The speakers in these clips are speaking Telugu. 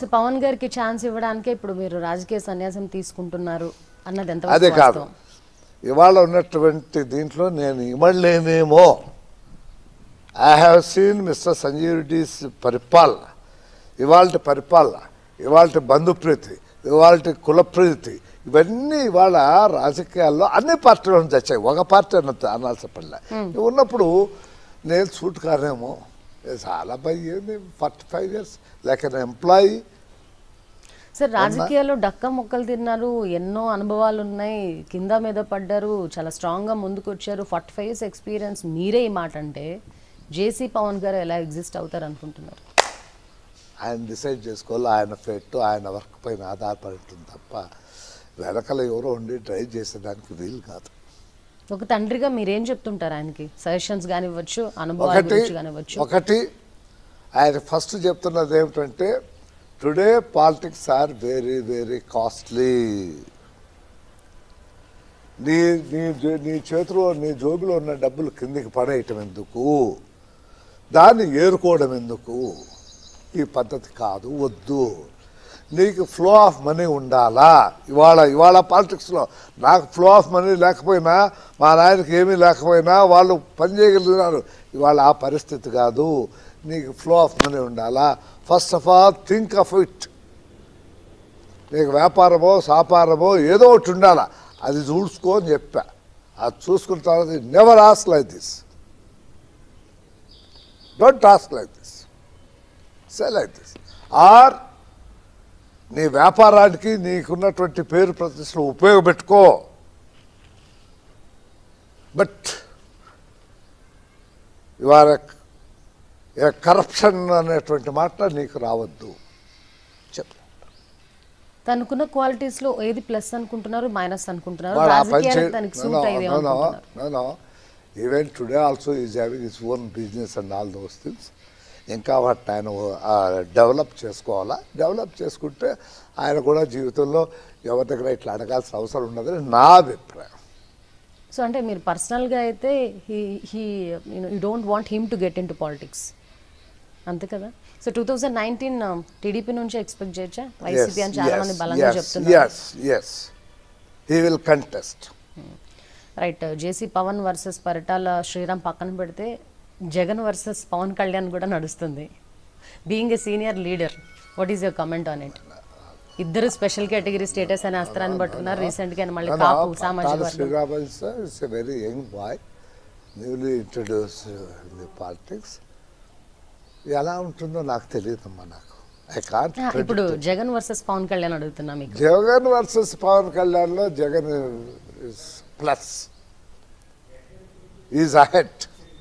సో పవన్ గారికి ఛాన్స్ ఇవ్వడానికే ఇప్పుడు మీరు రాజకీయ సన్యాసం తీసుకుంటున్నారు అన్నది ఎంత అదే కాదు ఇవాళ ఉన్నటువంటి దీంట్లో నేను ఇవ్వలేనేమో I have seen mister Sanjeev Reddy's పరిపాలన ఇవాళ పరిపాలన ఇవాళ బంధుప్రీతి ఇవాళ కులప్రీతి ఇవన్నీ ఇవాళ రాజకీయాల్లో అన్ని పార్టీల నుంచి వచ్చాయి ఒక పార్టీ అన్న అనాల్సిన పనిలే ఉన్నప్పుడు నేను సూట్ కానేమో చాలా పై forty five years like an employee sir రాజకీయాల్లో డక్క మొక్కలు తిన్నారు ఎన్నో అనుభవాలు ఉన్నాయి కింద మీద పడ్డారు చాలా స్ట్రాంగ్ గా ముందుకు వచ్చారు ఫార్టీ ఫైవ్ ఇయర్స్ ఎక్స్పీరియన్స్ మీరే ఈ మాట అంటే జేసీ పవన్ గారు ఎలా ఎగ్జిస్ట్ అవుతారు అనుకుంటున్నారు ఆయన డిసైడ్ చేసుకోవాలి ఆయన ఫెట్ ఆయన వర్క్ పైన ఆధారపడి ఉంటుంది తప్ప వెనకల ఎవరో ఉండి డ్రైవ్ చేసేదానికి వీలు కాదు ఒక తండ్రిగా మీరేం చెప్తుంటారు ఆయనకి సజెషన్స్ కానివ్వచ్చు అనుభవాల ఒకటి గురించి కానివ్వచ్చు ఒకటి ఆయన ఫస్ట్ చెప్తున్నది ఏమిటంటే today politics are very very costly నీ నీ జే- నీ చేతిలో నీ జోబిలో ఉన్న డబ్బులు కిందికి పడేయటం ఎందుకు దాన్ని ఏరుకోవడం ఎందుకు ఈ పద్ధతి కాదు వద్దు నీకు ఫ్లో ఆఫ్ మనీ ఉండాలా ఇవాళ ఇవాళ పాలిటిక్స్లో నాకు ఫ్లో ఆఫ్ మనీ లేకపోయినా మా నాయనకి ఏమీ లేకపోయినా వాళ్ళు పని చేయగలుగుతున్నారు ఇవాళ ఆ పరిస్థితి కాదు నీకు ఫ్లో ఆఫ్ మనీ ఉండాలా first of all think of it నీకు వ్యాపారమో వ్యాపారమో ఏదో ఒకటి ఉండాలా అది చూసుకో అని చెప్పా అది చూసుకున్న తర్వాత never ask like this don't ask like this say like this or నీ వ్యాపారానికి నీకున్నటువంటి పేరు ప్రతిష్టలు ఉపయోగపెట్టుకో బట్ ఇవాళ కరప్షన్ అనేటువంటి మాట నీకు రావద్దు చెప్పు తనకున్న క్వాలిటీస్ లో ఏది ప్లస్ అనుకుంటున్నారు మైనస్ అనుకుంటున్నారు వాడు ఆ పని రాజకీయానికి చే- తనకి No, సూట్ no, అయ్యేది no, no, అనుకుంటున్నారు no, no. Even today also is having his own business and all those things. ఇంకా వాటిని ఆయన డెవలప్ చేసుకోవాలా డెవలప్ చేసుకుంటే ఆయన కూడా జీవితంలో ఎవరి దగ్గర ఇట్లా అడగాల్సిన అవసరం ఉండదని నా అభిప్రాయం సో అంటే మీరు పర్సనల్ గా అయితే he he you don't want him to get in to politics అంతే కదా so two thousand nineteen TDP నుంచి ఎక్స్పెక్ట్ చేయొచ్చా వైసీపీ అని చాలా మంది బలంగా చెప్తున్నారు yes yes he will contest right JC Pawan versus Paritala Sriram పక్కన పెడితే జగన్ వర్సెస్ పవన్ కళ్యాణ్ కూడా నడుస్తుంది being a senior leader what is your comment on it ఇద్దరు స్పెషల్ కేటగిరీ స్టేటస్ అనే అస్త్రాన్ని పట్టుకున్నారు రీసెంట్ గా మళ్ళీ కాపు సామాజిక వర్గం శ్రీరామన్ sir it's a very young boy newly introduce in the politics ఎలా ఉంటుందో నాకు తెలియదమ్మా నాకు ఐ కాంట్ ఆ, ఇప్పుడు జగన్ వర్సెస్ పవన్ కళ్యాణ్ అడుగుతున్నా మీకు జగన్ వర్సెస్ పవన్ కళ్యాణ్ లో Jagan plus is ahead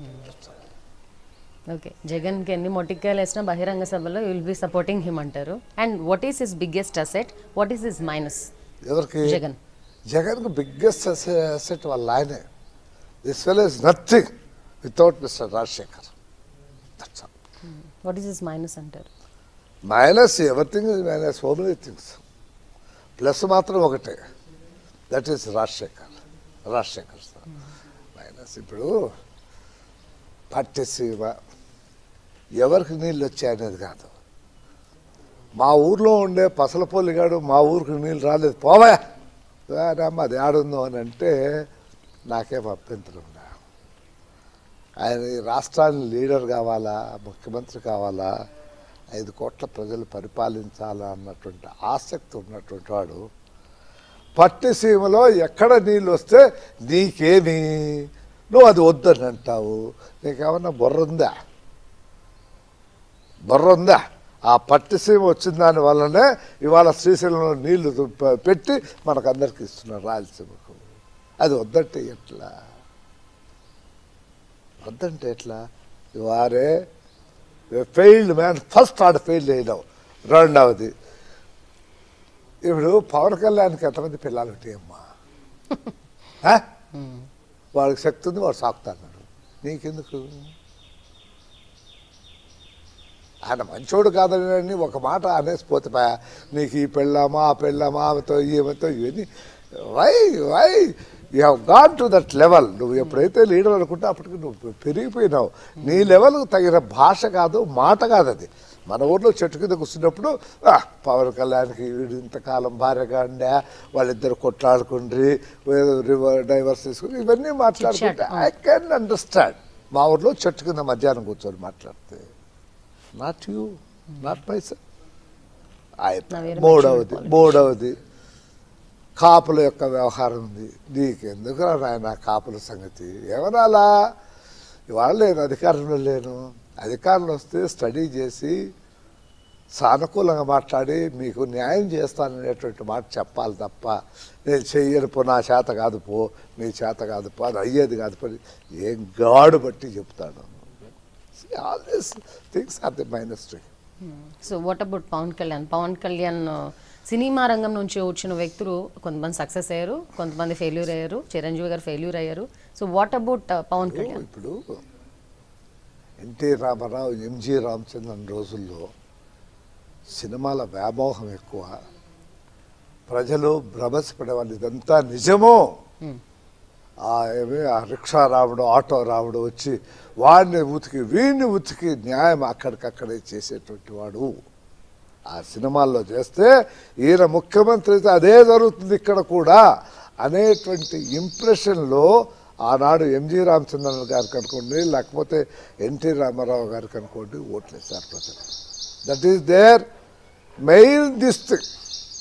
okay Jagan కి ఎన్ని మొటిక్కాయలు వేసినా బహిరంగ సభలో విల్ బి సపోర్టింగ్ హిమ్ అంటారు and what is his biggest asset what is his minus ఎవరికి జగన్ జగన్ కు బిగ్గెస్ట్ అసెట్ వాళ్ళ ఆయనే this well is nothing without mister Rajasekhar what is his minus అంటారు minus everything is minus so many things plus మాత్రం ఒకటే that is Rajasekhar Rajasekhar sir minus ఇప్పుడు పట్టిసీమ ఎవరికి నీళ్ళు వచ్చాయనేది కాదు మా ఊర్లో ఉండే పసలపల్లిగాడు మా ఊరికి నీళ్ళు రాలేదు పోవా రామ్మ అది ఆడుందో అని అంటే నాకేం అభ్యంతరం ఉందా ఆయన ఈ రాష్ట్రాన్ని లీడర్ కావాలా ముఖ్యమంత్రి కావాలా ఐదు కోట్ల ప్రజలు పరిపాలించాలా అన్నటువంటి ఆసక్తి ఉన్నటువంటి వాడు పట్టిసీమలో ఎక్కడ నీళ్ళు వస్తే నీకేమి నువ్వు అది వద్దని అంటావు నీకేమన్నా బుర్ర ఉందా బుర్ర ఉందా ఆ పట్టిసీమ వచ్చిన దాని వల్లనే ఇవాళ శ్రీశైలంలో నీళ్లు పె- పెట్టి మనకందరికి ఇస్తున్నారు రాయలసీమకు అది వద్దంటే ఎట్లా వద్దంటే ఎట్లా వారే ఫెయిల్డ్ మ్యాన్ ఫస్ట్ ఆడ ఫెయిల్ అయినావు రెండవది ఇప్పుడు పవన్ కళ్యాణ్కి ఎంతమంది పిల్లలు ఉంటాయమ్మా ఆ? వాడికి శక్తి ఉంది వాడు సాకుతాడు నీకెందుకు ఆయన మంచోడు కాదని ఒక మాట అనేసి పోతే పా, నీకు ఈ పెళ్ళామా ఆ పెళ్ళామా ఆమెతో ఈమెతో ఇవన్నీ why why you have gone to that level నువ్వు ఎప్పుడైతే లీడర్ అనుకుంటే అప్పటికి నువ్వు పెరిగిపోయినావు నీ లెవెల్కు తగిన భాష కాదు మాట కాదు అది మన ఊర్లో చెట్టు కింద కూర్చున్నప్పుడు "ఆ, పవన్ కళ్యాణ్కి వీడు ఇంతకాలం భార్యగా ఉండే వాళ్ళిద్దరు కొట్లాడుకుండ్రి డైవర్స్ తీసుకుని ఇవన్నీ మాట్లాడుకుంటే ఐ కెన్ అండర్స్టాండ్ మా ఊర్లో చెట్టు కింద మధ్యాహ్నం కూర్చొని మాట్లాడితే not you not my cell Now you're మూడవది mentioning మూడవది కాపుల యొక్క వ్యవహారం ఉంది నీకెందుకు నాయన కాపుల సంగతి ఏమనాలా ఇవాళ నేను అధికారంలో లేను అధికారంలో వస్తే స్టడీ చేసి సానుకూలంగా మాట్లాడి మీకు న్యాయం చేస్తాననేటువంటి మాట చెప్పాలి తప్ప నేను చెయ్యను పో నా చేత కాదు పో నీ చేత కాదు పో అది అయ్యేది కాదు పో ఏం గాడు బట్టి చెప్తాను all this things are the మైనస్ట్రీ so what about Pawan Kalyan Pawan Kalyan ఆ, సినిమా రంగం నుంచి వచ్చిన వ్యక్తులు కొంతమంది సక్సెస్ అయ్యారు కొంతమంది ఫెయిల్యూర్ అయ్యారు చిరంజీవి గారు ఫెయిల్యూర్ అయ్యారు so what about Pawan Kalyan ఇప్పుడు ఎన్టీ రామారావు ఎంజి రామచంద్రన్ రోజుల్లో సినిమాల వ్యామోహం ఎక్కువ ప్రజలు భ్రమసిపడేవాళ్ళు ఇదంతా నిజమో ఆ ఏమి ఆ రిక్షా రావడం ఆటో రావడం వచ్చి వాడిని ఉతికి వీడిని ఉతికి న్యాయం అక్కడికక్కడే చేసేటువంటి వాడు ఆ సినిమాల్లో చేస్తే ఈయన ముఖ్యమంత్రి అయితే అదే జరుగుతుంది ఇక్కడ కూడా అనేటువంటి ఇంప్రెషన్లో ఆనాడు ఎంజి రామచంద్రన్ గారికి అనుకోండి లేకపోతే ఎన్టీ రామారావు గారికి అనుకోండి ఓట్లేస్తారు ప్రజలు that is there main this thing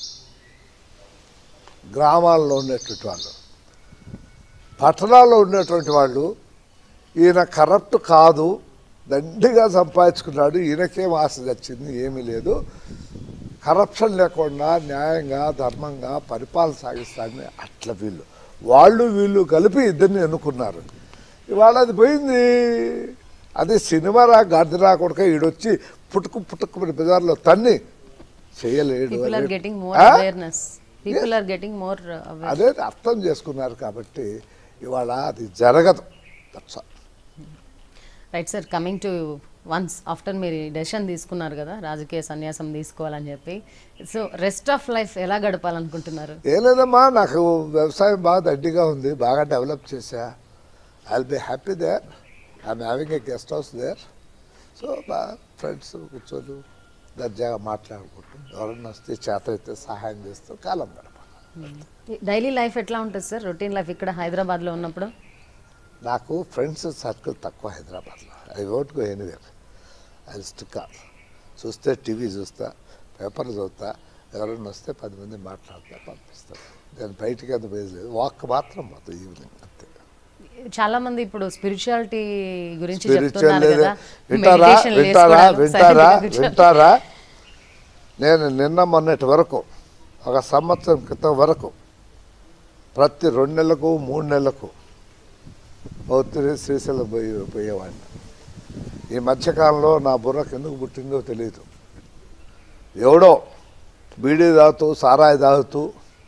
గ్రామాల్లో ఉండేటువంటి వాళ్ళు పట్టణాల్లో ఉండేటువంటి వాళ్ళు ఈయన కరప్ట్ కాదు దండిగా సంపాదించుకున్నాడు ఈయనకేం ఆశ తెచ్చింది ఏమీ లేదు కరప్షన్ లేకుండా న్యాయంగా ధర్మంగా పరిపాలన సాగిస్తాడని అట్లా వీళ్ళు వాళ్ళు వీళ్ళు కలిపి ఇద్దరిని ఎన్నుకున్నారు ఇవాళ అది పోయింది అది సినిమా రా గడ్డి రాకుండా ఈడొచ్చి పుట్టుకు పుట్టుకు బజార్లో తన్ని చేయలేడు పీపుల్ ఆర్ అనేది. గెటింగ్ మోర్ ఆ? Awareness people are getting more aware అదే అర్థం చేసుకున్నారు కాబట్టి ఇవాళ అది జరగదు That's all. Right sir coming to once after మీరు డెసిషన్ తీసుకున్నారు కదా రాజకీయ సన్యాసం తీసుకోవాలని చెప్పి సో రెస్ట్ ఆఫ్ లైఫ్ ఎలా గడపాలనుకుంటున్నారు ఏం లేదమ్మా నాకు వ్యవసాయం బాగా దండిగా ఉంది బాగా డెవలప్ చేశా I will be happy there I'm having a guest house there so బా ఫ్రెండ్స్ కూర్చొని దర్జాగా మాట్లాడుకుంటూ ఎవరన్నా వస్తే చేత అయితే సహాయం చేస్తూ కాలం గడపాలి డైలీ లైఫ్ ఎట్లా ఉంటుంది సార్ రొటీన్ లైఫ్ ఇక్కడ హైదరాబాద్లో ఉన్నప్పుడు నాకు ఫ్రెండ్స్ సర్కిల్ తక్కువ హైదరాబాద్లో I won't go anywhere I stick on చూస్తే టీవీ చూస్తా పేపర్లు చదువుతా ఎవరైనా వస్తే పది మంది మాట్లాడతా పంపిస్తాను నేను బయటికి అంత లేదు వాక్ మాత్రం పోతా ఈవినింగ్ అంతే చాలా మంది ఇప్పుడు స్పిరిచువాలిటీ గురించి స్పిరిచువల్ చెప్తున్నారు లేదు కదా వింటారా Meditation వింటారా చేసుకోవడాలు, వింటారా scientific కూర్చోవడాలు. వింటారా నేను నిన్న మొన్నటి వరకు ఒక సంవత్సరం క్రితం వరకు ప్రతి రెండు నెలలకు మూడు నెలలకు ఒత్తిడి శ్రీశైలం పోయి పోయేవాడిని ఈ మధ్యకాలంలో నా బుర్రకు ఎందుకు పుట్టిందో తెలియదు ఎవడో బీడీ తాగుతూ సారాయి తాగుతూ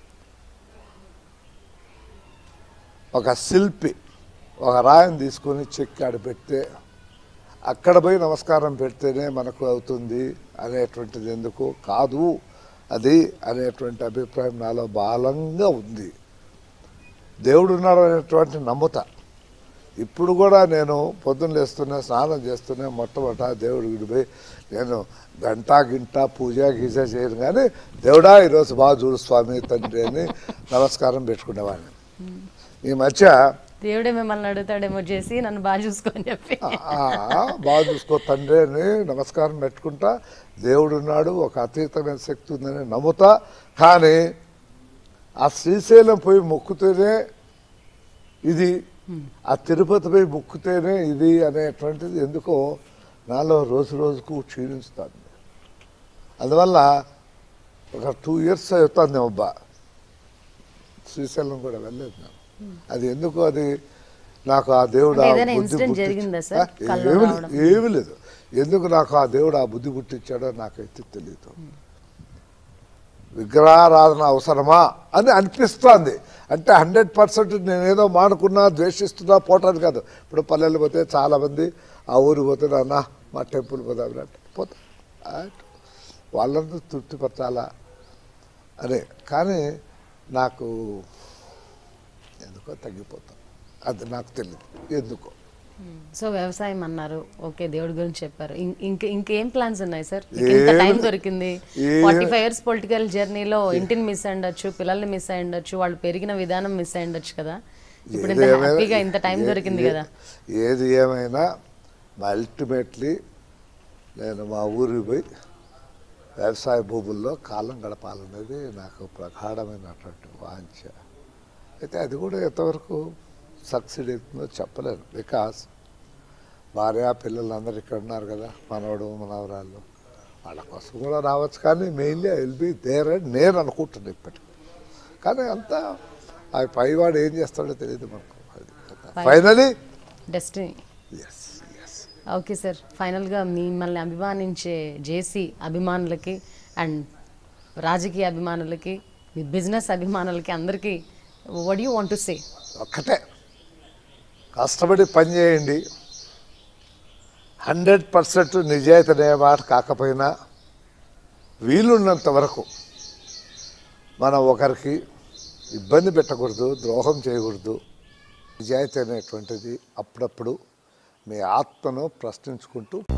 ఒక శిల్పి ఒక రాయిని తీసుకొని చెక్కి ఆడ పెడితే అక్కడ పోయి నమస్కారం పెడితేనే మనకు అవుతుంది అనేటువంటిది ఎందుకు కాదు అది అనేటువంటి అభిప్రాయం నాలో బలంగా ఉంది దేవుడు ఉన్నాడు అనేటువంటి నమ్ముతా ఇప్పుడు కూడా నేను పొద్దున్న లేస్తూనే స్నానం చేస్తూనే మొట్టమొదట దేవుడి గుడి పోయి నేను గంట గింట పూజ గీజ చేయను కానీ దేవుడా ఈరోజు బాగా చూడు స్వామి తండ్రి అని నమస్కారం పెట్టుకునేవాడిని ఈ మధ్య దేవుడే మిమ్మల్ని అడుగుతాడేమో చేసి నన్ను బాగా చూసుకొని చెప్పి ఆ, బాగా చూసుకో తండ్రి అని నమస్కారం పెట్టుకుంటా దేవుడు ఉన్నాడు ఒక అతీతమైన శక్తి ఉందని నమ్ముతా కానీ ఆ శ్రీశైలం పోయి మొక్కుతేనే ఇది ఆ తిరుపతి పోయి మొక్కుతేనే ఇది అనేటువంటిది ఎందుకో నాలో రోజు రోజుకు క్షీణిస్తుంది అందువల్ల ఒక టూ ఇయర్స్ అవుతుంది అబ్బా శ్రీశైలం కూడా వెళ్ళలేదు నేను అది ఎందుకు అది నాకు ఆ దేవుడు అంటే ఆ ఏదైనా బుద్ధి ఇన్సిడెంట్ పుట్టించి- జరిగిందా సార్? ఆ, కల్లో ఏమీ రావడం? లేదు, ఏమీ లేదు ఎందుకు నాకు ఆ దేవుడు ఆ బుద్ధి పుట్టించాడో నాకైతే తెలియదు విగ్రహారాధన అవసరమా అని అనిపిస్తోంది అంటే హండ్రెడ్ పర్సెంట్ నేనేదో మానుకున్నా ద్వేషిస్తున్నా పోటాను కాదు ఇప్పుడు పల్లెలు పోతే చాలామంది ఆ ఊరు పోతే నాన్న మా టెంపుల్ పోదాం అంటే పోతా అట్ వాళ్ళందరూ తృప్తిపరచాలా అదే కానీ నాకు ఎందుకో తగ్గిపోతాం అది నాకు తెలియదు ఎందుకో సో వ్యవసాయం అన్నారు ఓకే దేవుడి గురించి చెప్పారు ఇం- ఇంక ఇంకేం ప్లాన్స్ ఉన్నాయి సార్ మీకు ఇంత టైం దొరికింది ఏ- ఫార్టీ ఫైవ్ ఇయర్స్ పొలిటికల్ జర్నీలో ఇంటిని మిస్ అయ్యుండొచ్చు పిల్లల్ని మిస్ అయ్యుండొచ్చు వాళ్ళు పెరిగిన విధానం మిస్ అయ్యుండొచ్చు కదా ఇప్పుడు ఇంత ఏది ఏమైనా- హ్యాపీగా ఇంత టైం ఏ- దొరికింది ఏ- కదా ఏది ఏమైనా అల్టిమేట్లీ నేను మా ఊరికి పోయి వ్యవసాయ భూముల్లో కాలం గడపాలనేది నాకు ప్రగాఢమైనటువంటి వాంఛ అయితే అది కూడా ఎంతవరకు సక్సీడ్ అవుతుందో చెప్పలేను బికాస్ భార్య పిల్లలు అందరు ఇక్కడ ఉన్నారు కదా మనవడు మనవరాళ్ళు వాళ్ళ కోసం కూడా రావచ్చు కానీ mainly I will be there అని నేను అనుకుంటున్నాను ఇప్పటికి కానీ అంతా ఆ పైవాడు ఏం చేస్తాడో తెలియదు మనకు finally destiny yes yes okay sir ఫైనల్గా మిమ్మల్ని అభిమానించే జేసీ అభిమానులకి అండ్ రాజకీయ అభిమానులకి మీ బిజినెస్ అభిమానులకి అందరికీ what you want to say ఒక్కటే కష్టపడి పని చేయండి హండ్రెడ్ పర్సెంట్ నిజాయితీ అనే మాట కాకపోయినా వీలున్నంత వరకు మనం ఒకరికి ఇబ్బంది పెట్టకూడదు ద్రోహం చేయకూడదు నిజాయితీ అనేటువంటిది అప్పుడప్పుడు మీ ఆత్మను ప్రశ్నించుకుంటూ